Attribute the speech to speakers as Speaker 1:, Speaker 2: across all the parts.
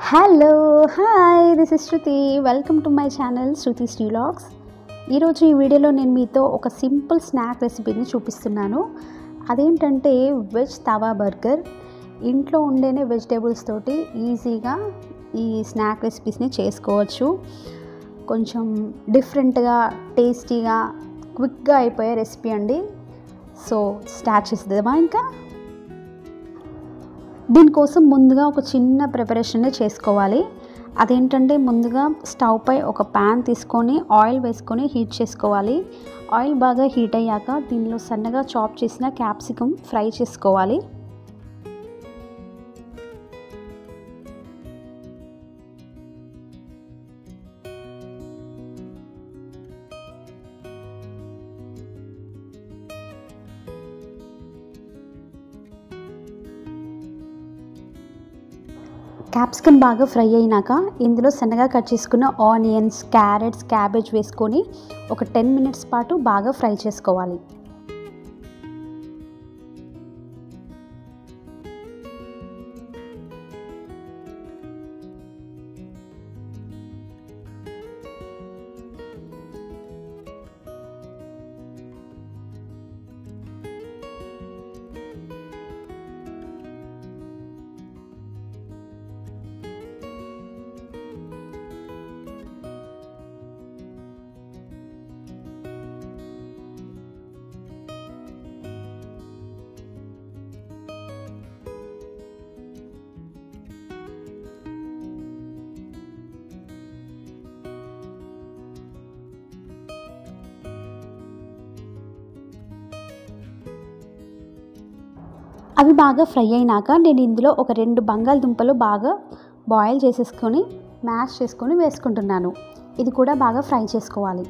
Speaker 1: hello hi this is Shruti welcome to my channel Shruti శ్రీలాగ్స్ ఈరోజు ఈ వీడియోలో నేను మీతో ఒక సింపుల్ స్నాక్ రెసిపీని చూపిస్తున్నాను అదేంటంటే వెజ్ తవా బర్గర్ ఇంట్లో ఉండేనే వెజిటేబుల్స్ తోటి ఈజీగా ఈ స్నాక్ రెసిపీస్ని చేసుకోవచ్చు కొంచెం డిఫరెంట్గా టేస్టీగా క్విక్గా అయిపోయే రెసిపీ అండి సో స్టార్ట్ చేసేద్దామా ఇంకా దీనికోసం ముందుగా ఒక చిన్న ప్రిపరేషన్ చేసుకోవాలి అదేంటంటే ముందుగా స్టవ్ పై ఒక ప్యాన్ తీసుకొని ఆయిల్ వేసుకొని హీట్ చేసుకోవాలి ఆయిల్ బాగా హీట్ అయ్యాక దీనిలో సన్నగా చాప్ చేసిన క్యాప్సికమ్ ఫ్రై చేసుకోవాలి క్యాప్సికమ్ బాగా ఫ్రై అయినాక ఇందులో సన్నగా కట్ చేసుకున్న ఆనియన్స్ క్యారెట్స్ క్యాబేజ్ వేసుకొని ఒక టెన్ మినిట్స్ పాటు బాగా ఫ్రై చేసుకోవాలి అవి బాగా ఫ్రై అయినాక నేను ఇందులో ఒక రెండు బంగాళదుంపలు బాగా బాయిల్ చేసేసుకొని మ్యాష్ చేసుకొని వేసుకుంటున్నాను ఇది కూడా బాగా ఫ్రై చేసుకోవాలి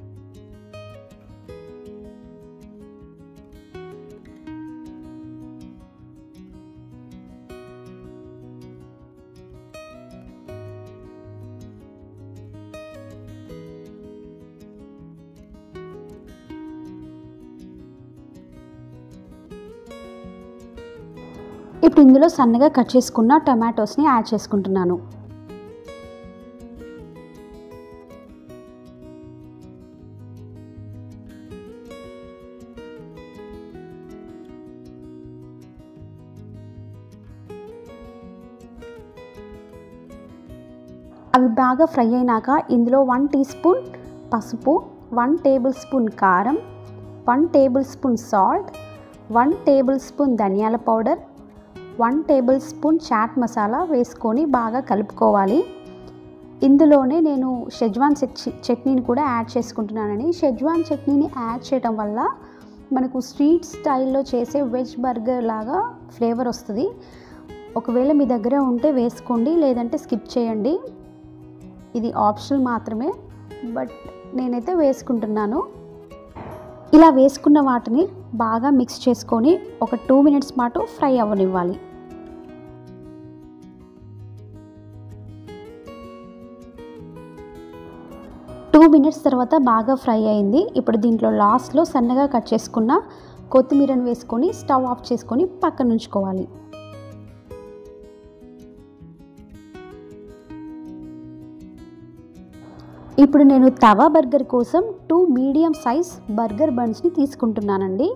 Speaker 1: ఇప్పుడు ఇందులో సన్నగా కట్ చేసుకున్న టమాటోస్ని యాడ్ చేసుకుంటున్నాను అవి బాగా ఫ్రై అయినాక ఇందులో వన్ టీ స్పూన్ పసుపు వన్ టేబుల్ స్పూన్ కారం one tablespoon salt one tablespoon ధనియాల powder one tablespoon chaat masala వేసుకొని బాగా కలుపుకోవాలి ఇందులోనే నేను షెజ్వాన్ చట్నీని కూడా యాడ్ చేసుకుంటున్నానని షెజ్వాన్ చట్నీని యాడ్ చేయడం వల్ల మనకు స్ట్రీట్ స్టైల్లో చేసే వెజ్ బర్గర్ లాగా ఫ్లేవర్ వస్తుంది ఒకవేళ మీ దగ్గర ఉంటే వేసుకోండి లేదంటే స్కిప్ చేయండి ఇది ఆప్షనల్ మాత్రమే బట్ నేనైతే వేసుకుంటున్నాను ఇలా వేసుకున్న వాటిని బాగా మిక్స్ చేసుకొని ఒక టూ మినిట్స్ పాటు ఫ్రై అవ్వనివ్వాలి టూ మినిట్స్ తర్వాత బాగా ఫ్రై అయింది ఇప్పుడు దీంట్లో లాస్ట్లో సన్నగా కట్ చేసుకున్న కొత్తిమీరను వేసుకొని స్టవ్ ఆఫ్ చేసుకొని పక్కన ఉంచుకోవాలి ఇప్పుడు నేను తవా బర్గర్ కోసం టూ మీడియం సైజ్ బర్గర్ బన్స్ని తీసుకుంటున్నానండి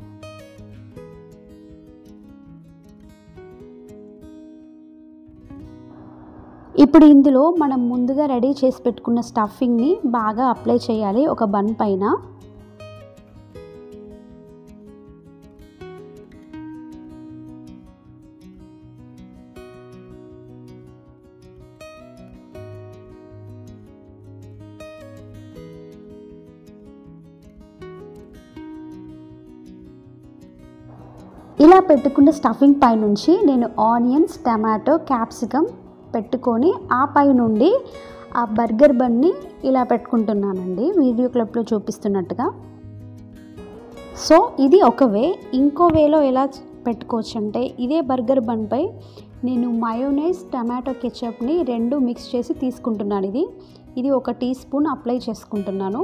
Speaker 1: ఇప్పుడు ఇందులో మనం ముందుగా రెడీ చేసి పెట్టుకున్న స్టఫింగ్ని బాగా అప్లై చేయాలి ఒక బన్ పైన ఇలా పెట్టుకున్న స్టఫింగ్ పై నుంచి నేను ఆనియన్స్ టమాటో క్యాప్సికమ్ పెట్టుకొని ఆ పై నుండి ఆ బర్గర్ బన్ని ఇలా పెట్టుకుంటున్నానండి వీడియో క్లిప్లో చూపిస్తున్నట్టుగా సో ఇది ఒక వే ఇంకో వేలో ఎలా పెట్టుకోవచ్చు అంటే ఇదే బర్గర్ బన్పై నేను మయోనైస్ టమాటో కెచప్ని రెండు మిక్స్ చేసి తీసుకుంటున్నాను ఇది ఇది ఒక టీ స్పూన్ అప్లై చేసుకుంటున్నాను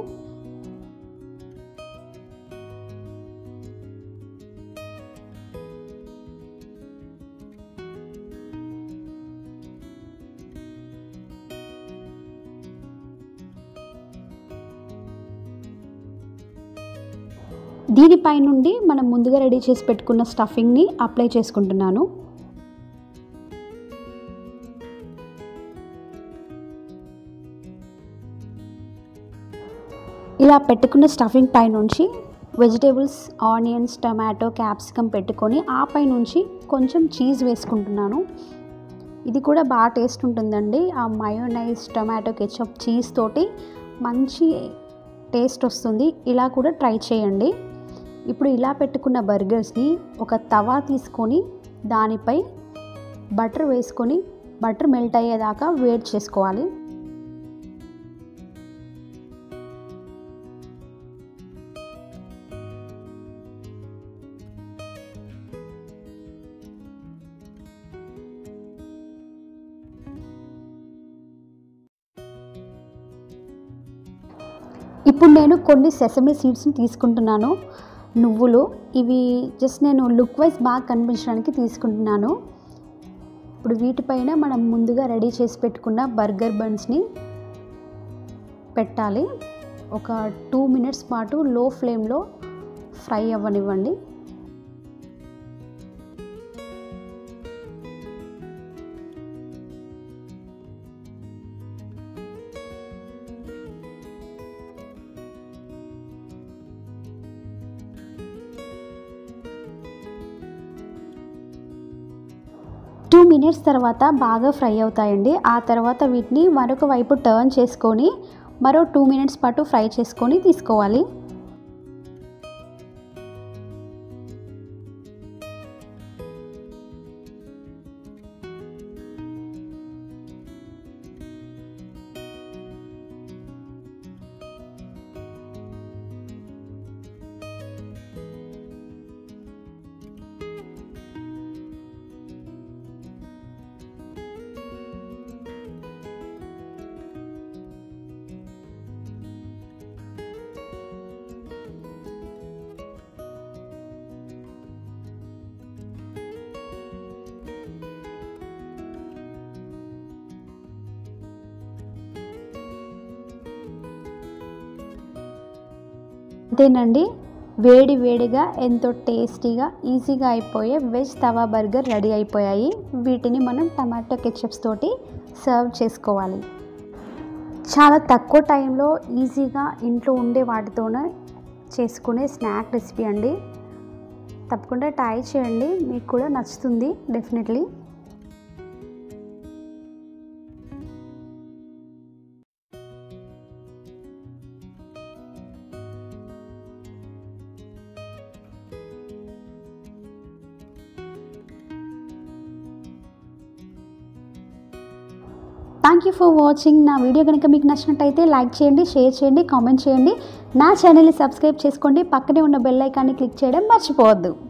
Speaker 1: దీనిపై నుండి మనం ముందుగా రెడీ చేసి పెట్టుకున్న స్టఫింగ్ని అప్లై చేసుకుంటున్నాను ఇలా పెట్టుకున్న స్టఫింగ్ పై నుంచి వెజిటేబుల్స్ ఆనియన్స్ టమాటో క్యాప్సికమ్ పెట్టుకొని ఆ పై నుంచి కొంచెం చీజ్ వేసుకుంటున్నాను ఇది కూడా బాగా టేస్ట్ ఉంటుందండి ఆ మయోనైజ్ టొమాటో కెచప్ చీజ్ తోటి మంచి టేస్ట్ వస్తుంది ఇలా కూడా ట్రై చేయండి ఇప్పుడు ఇలా పెట్టుకున్న బర్గర్స్ని ఒక తవా తీసుకొని దానిపై బటర్ వేసుకొని బటర్ మెల్ట్ అయ్యేదాకా వేడి చేసుకోవాలి ఇప్పుడు నేను కొన్ని సెసమి సీడ్స్ని తీసుకుంటున్నాను నువ్వులు ఇవి జస్ట్ నేను లుక్ వైజ్ బాగా కనిపించడానికి తీసుకుంటున్నాను ఇప్పుడు వీటిపైన మనం ముందుగా రెడీ చేసి పెట్టుకున్న బర్గర్ బన్స్ని పెట్టాలి ఒక టూ మినిట్స్ పాటు లో ఫ్లేమ్లో ఫ్రై అవ్వనివ్వండి టూ మినిట్స్ తర్వాత బాగా ఫ్రై అవుతాయండి ఆ తర్వాత వీటిని మరొక వైపు టర్న్ చేసుకొని మరో టూ మినిట్స్ పాటు ఫ్రై చేసుకొని తీసుకోవాలి అంతేనండి వేడి వేడిగా ఎంతో టేస్టీగా ఈజీగా అయిపోయే వెజ్ తవా బర్గర్ రెడీ అయిపోయాయి వీటిని మనం టమాటో కెచప్స్ తోటి సర్వ్ చేసుకోవాలి చాలా తక్కువ టైంలో ఈజీగా ఇంట్లో ఉండే వాటితోనే చేసుకునే స్నాక్ రెసిపీ అండి తప్పకుండా ట్రై చేయండి మీకు కూడా నచ్చుతుంది definitely thank you for watching నా వీడియో కనుక మీకు నచ్చినట్టయితే లైక్ చేయండి షేర్ చేయండి కామెంట్ చేయండి నా ఛానల్ని సబ్స్క్రైబ్ చేసుకోండి పక్కనే ఉన్న బెల్ ఐకాన్ని క్లిక్ చేయడం మర్చిపోవద్దు